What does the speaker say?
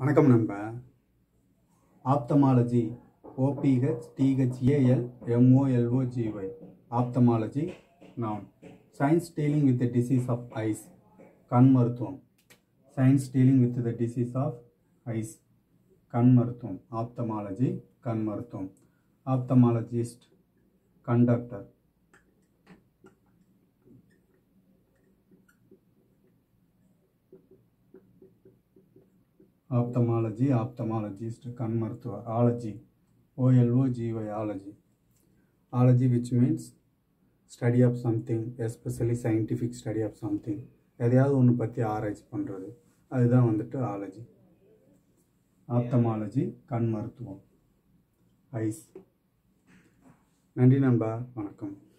வணக்கம் நண்பா ophthalmology O P H T H A L M O L O G Y ophthalmology நான் science dealing with the disease of eyes கண் மருத்துவம் science dealing with the disease of eyes கண் மருத்துவம் ஆப்தமாலஜி கண் மருத்துவம் ஆப்தமாலஜிஸ்ட் கண்டக்டர் ஆப்தமாலஜி ஆப்தமாலஜிஸ்ட் கண் மருத்துவர் ology O L O G Y ology ology which means study of something especially scientific study of something எதையாவது ஒன்று பற்றி ஆராய்ச்சி பண்ணுறது அதுதான் வந்துட்டு ஆலஜி ஆப்தமாலஜி கண் மருத்துவம் ஐஸ் நன்றி நண்பா வணக்கம்